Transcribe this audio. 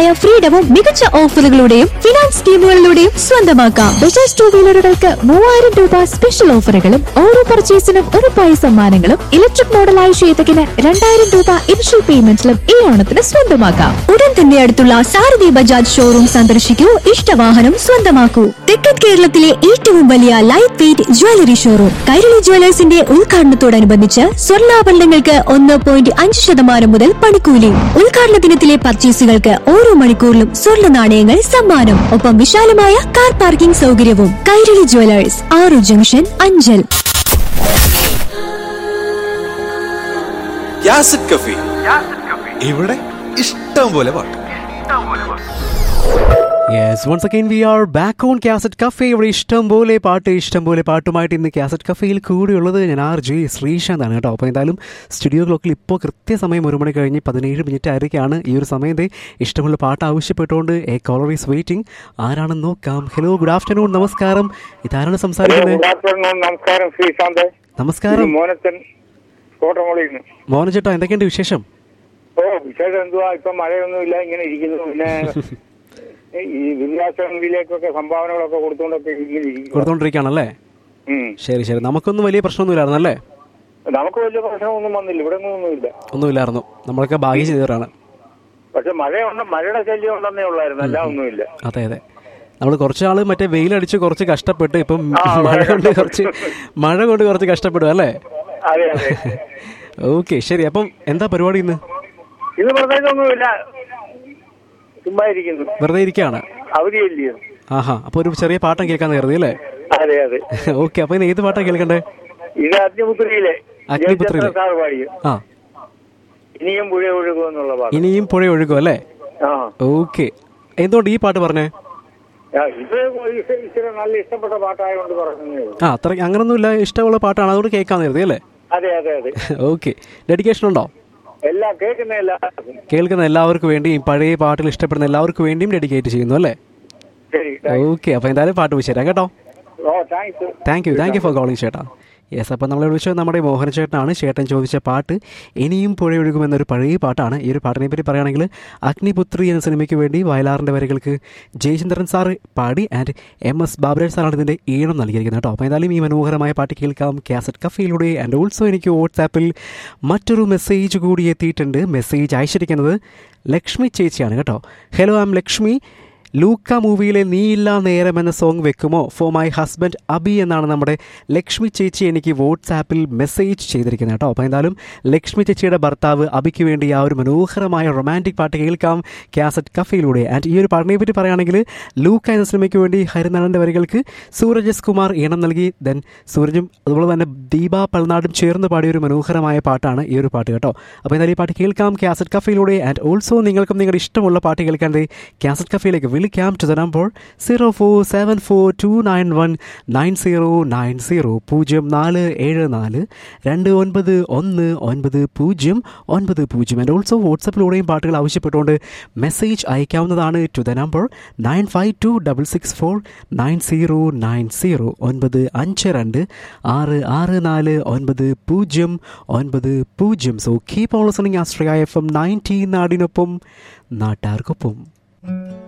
അമിതമായ ഫ്രീഡവും മികച്ച ഓഫറുകളുടെയും ഫിനാൻസ് സ്കീമുകളിലൂടെയും സ്വന്തമാക്കാം ബജാജ് ടൂ വീലറുകൾക്ക് മൂവായിരം രൂപ സ്പെഷ്യൽ ഓഫറുകളും ഓരോ പർച്ചേസിനും ഉറപ്പായ സമ്മാനങ്ങളും ഇലക്ട്രിക് മോഡലായ ശ്വേതകിന് രണ്ടായിരം രൂപ ഇനിഷ്യൽ പേയ്മെന്റിലും ഈ ഓണത്തിന് സ്വന്തമാക്കാം ഉടൻ തന്നെ അടുത്തുള്ള സാരഥി ബജാജ് ഷോറൂം സന്ദർശിക്കൂ ഇഷ്ടവാഹനം സ്വന്തമാക്കൂ തെക്കൻ കേരളത്തിലെ ഏറ്റവും വലിയ light weight jewellery showroom Kairali ജ്വല്ലേഴ്സിന്റെ ഉദ്ഘാടനത്തോടനുബന്ധിച്ച് സ്വർണ്ണാഭരണങ്ങൾക്ക് ഒന്ന് പോയിന്റ് അഞ്ച് ശതമാനം മുതൽ പണിക്കൂലി ഉദ്ഘാടന ദിനത്തിലെ പർച്ചേസുകൾക്ക് ഓരോ മണിക്കൂറിലും സ്വർണ്ണ നാണയങ്ങൾ സമ്മാനം ഒപ്പം വിശാലമായ കാർ പാർക്കിംഗ് സൗകര്യവും കൈരളി ജ്വല്ലേഴ്സ് ആറു ജംഗ്ഷൻ അഞ്ചൽ യാസിഡ് കഫി ഇവിടെ ഇഷ്ടം പോലെ പാട്ട് yes once again we are back on cassette cafe ഇവിടെ ഇഷ്ടം പോലെ പാട്ട് ഇഷ്ടം പോലെ പാട്ടുമായിട്ട് ഇന്ന് കാസറ്റ് കഫേയിൽ കൂടിയുള്ളത് ഞാൻ ആർ ജെ ശ്രീശാന്താണ് കേട്ടോ അപ്പോൾ എന്തായാലും സ്റ്റുഡിയോ ക്ലോക്കിൽ ഇപ്പോൾ കൃത്യസമയം ഒരു മണി കഴിഞ്ഞ് പതിനേഴ് മിനിറ്റ് ആയിരിക്കാണ് ഈ ഒരു സമയത്തെ ഇഷ്ടമുള്ള പാട്ട് ആവശ്യപ്പെട്ടുകൊണ്ട് എ കോളർ ഈസ് വെയിറ്റിംഗ് ആരാണെന്ന് നോക്കാം ഹലോ ഗുഡ് ആഫ്റ്റർനൂൺ നമസ്കാരം ഇതാരാണ് സംസാരിക്കുന്നത് ഗുഡ് ആഫ്റ്റർനൂൺ നമസ്കാരം ശ്രീശാന്ത് നമസ്കാരം മോനത്തൻ കോട്ടമോളിന്ന് മോഹൻ ചേട്ടാ എന്തൊക്കെയുണ്ട് വിശേഷം ഓ വിശേഷം എന്തുവാ ഇപ്പൊ മഴയൊന്നുമില്ല ഇങ്ങനെ ഇരിക്കുന്നു പിന്നെ ഈ വിദ്യാഭ്യാസത്തിലേക്കൊക്കെ സംഭാവനകളൊക്കെ കൊടുത്തുകൊണ്ടൊക്കെ ഇങ്ങനെ ഇരിക്കുന്നു കൊടുത്തോണ്ടിരിക്കുകയാണല്ലേ ഉം. ശരി ശരി നമുക്കൊന്നും വലിയ പ്രശ്നമൊന്നുമില്ലായിരുന്നല്ലേ നമുക്ക് വലിയ പ്രശ്നമൊന്നും വന്നില്ല ഇവിടെ ഒന്നുമില്ല ഒന്നുമില്ലായിരുന്നു നമ്മളൊക്കെ ഭാഗ്യം ചെയ്തവരാണ് പക്ഷെ മഴയുണ്ട് മഴയുടെ ശല്യം ഉണ്ടെന്നേ ഉള്ളായിരുന്നു അല്ല ഒന്നുമില്ല അതെ അതെ നമ്മൾ കുറച്ച് നാള് മറ്റേ വെയിലടിച്ച് കുറച്ച് കഷ്ടപ്പെട്ട് ഇപ്പം ആ, മഴ വളരെ കൊണ്ട് കുറച്ച് മഴ കൊണ്ട് കുറച്ച് കഷ്ടപ്പെടും അല്ലേ അതെ അതെ ഓക്കെ ശരി അപ്പം എന്താ പരിപാടി ഇന്ന് ഇത് പ്രത്യേകിച്ചൊന്നുമില്ല ചുമ്മാ ഇരിക്കുന്നു വെറുതെ ഇരിക്കുകയാണ് അവധിയല്ലയോ ആഹാ അപ്പൊ ഒരു ചെറിയ പാട്ടം കേൾക്കാൻ കരുതി അല്ലേ അതെ അതെ ഓക്കെ അപ്പൊ ഇന്ന് ഏത് പാട്ടാ കേൾക്കണ്ടേ ഇത് അഗ്നിപുത്രിയിലെ അഗ്നിപുത്രിയിലെ. ജയചന്ദ്രൻ സാർ പാടിയത് ആ ഇനിയും പുഴ ഒഴുകുമെന്നുള്ള പാട്ട് ഇനിയും പുഴ ഒഴുകും അല്ലേ ആ ഓക്കെ എന്തുകൊണ്ട് ഈ പാട്ട് പറഞ്ഞേ ആ, ഇത് ഇച്ചിരി ഇച്ചിരി നല്ല ഇഷ്ടപ്പെട്ട പാട്ടായതുകൊണ്ട് പറഞ്ഞതേ ഉള്ളൂ. ആ അത്ര അങ്ങനൊന്നുമില്ല ഇഷ്ടമുള്ള പാട്ടാണ് അതുകൊണ്ട് കേൾക്കാൻ കരുതി അല്ലേ അതെ അതെ അതെ ഓക്കെ ഡെഡിക്കേഷൻ ഉണ്ടോ എല്ലാം കേൾക്കുന്ന എല്ലാവർക്കും കേൾക്കുന്ന എല്ലാവർക്കും വേണ്ടിയും പഴയ പാട്ടിൽ ഇഷ്ടപ്പെടുന്ന എല്ലാവർക്കും വേണ്ടിയും ഡെഡിക്കേറ്റ് ചെയ്യുന്നു അല്ലേ ശരി ഓക്കെ അപ്പൊ എന്തായാലും പാട്ട് വിശേഷം കേട്ടോ ഓ thanks thank you thank you for calling ചേട്ടാ യെസ് അപ്പോൾ നമ്മളെ വിളിച്ചത് നമ്മുടെ മോഹൻ ചേട്ടനാണ് ചേട്ടൻ ചോദിച്ച പാട്ട് ഇനിയും പുഴയൊഴുകുമെന്നൊരു പഴയ പാട്ടാണ് ഈ ഒരു പാട്ടിനെ പറ്റി പറയുകയാണെങ്കിൽ അഗ്നിപുത്രി എന്ന സിനിമയ്ക്ക് വേണ്ടി വയലാറിൻ്റെ വരികൾക്ക് ജയചന്ദ്രൻ സാറ് പാടി ആൻഡ് എം എസ് ബാബുരാജ് സാറാണ് ഇതിൻ്റെ ഈണം നൽകിയിരിക്കുന്നത് കേട്ടോ അപ്പോൾ എന്തായാലും ഈ മനോഹരമായ പാട്ട് കേൾക്കാം കാസറ്റ് കഫയിലൂടെ ആൻഡ് ഓൾസോ എനിക്ക് വാട്സാപ്പിൽ മറ്റൊരു മെസ്സേജ് കൂടി എത്തിയിട്ടുണ്ട് മെസ്സേജ് അയച്ചിരിക്കുന്നത് ലക്ഷ്മി ചേച്ചിയാണ് കേട്ടോ hello I'm Lakshmi Luca മൂവിയിലെ നീയില്ല നേരം എന്ന സോങ് വെക്കുമോ ഫോർ മൈ ഹസ്ബൻഡ് അബി എന്നാണ് നമ്മുടെ ലക്ഷ്മി ചേച്ചി എനിക്ക് വാട്സാപ്പിൽ മെസ്സേജ് ചെയ്തിരിക്കുന്നത് കേട്ടോ അപ്പോൾ എന്തായാലും ലക്ഷ്മി ചേച്ചിയുടെ ഭർത്താവ് അബിക്ക് വേണ്ടി ആ ഒരു മനോഹരമായ റൊമാൻറ്റിക് പാട്ട് കേൾക്കാം കാസറ്റ് കഫയിലൂടെ ആൻഡ് ഈ ഒരു പാട്ടിനെ പറ്റി പറയുകയാണെങ്കിൽ ലൂക്ക എന്ന സിനിമയ്ക്ക് വേണ്ടി ഹരിനാടൻ്റെ വരികൾക്ക് സൂരജ് എസ് കുമാർ ഈണം നൽകി ദെൻ സൂരജും അതുപോലെ തന്നെ ദീപ പൽനാടും ചേർന്ന് പാടിയ ഒരു മനോഹരമായ പാട്ടാണ് ഈ ഒരു പാട്ട് കേട്ടോ അപ്പോൾ എന്തായാലും ഈ പാട്ട് കേൾക്കാം കാസറ്റ് കഫയിലൂടെ ആൻഡ് ഓൾസോ നിങ്ങൾക്കും നിങ്ങളുടെ ഇഷ്ടമുള്ള പാട്ട് കേൾക്കാൻ ദേ കാസറ്റ് കഫയിലേക്ക് വിളിക്കാം to the number zero four seven four two nine one nine zero nine zero പൂജ്യം നാല് ഏഴ് നാല് രണ്ട് ഒൻപത് ഒന്ന് ഒൻപത് പൂജ്യം ഒൻപത് പൂജ്യം ആൻഡ് ഓൾസോ വാട്സപ്പിലൂടെയും പാട്ടുകൾ ആവശ്യപ്പെട്ടുകൊണ്ട് മെസ്സേജ് അയക്കാവുന്നതാണ് to the number nine five two double six four nine zero nine zero ഒൻപത് അഞ്ച് രണ്ട് ആറ് ആറ് നാല് ഒൻപത് പൂജ്യം ഒൻപത് പൂജ്യം സോ കീപ് ഓൾ ലിസണിങ് ആസ്ട്രിയ എഫ് എം നയൻറ്റീൻ നാടിനൊപ്പം നാട്ടാർക്കൊപ്പം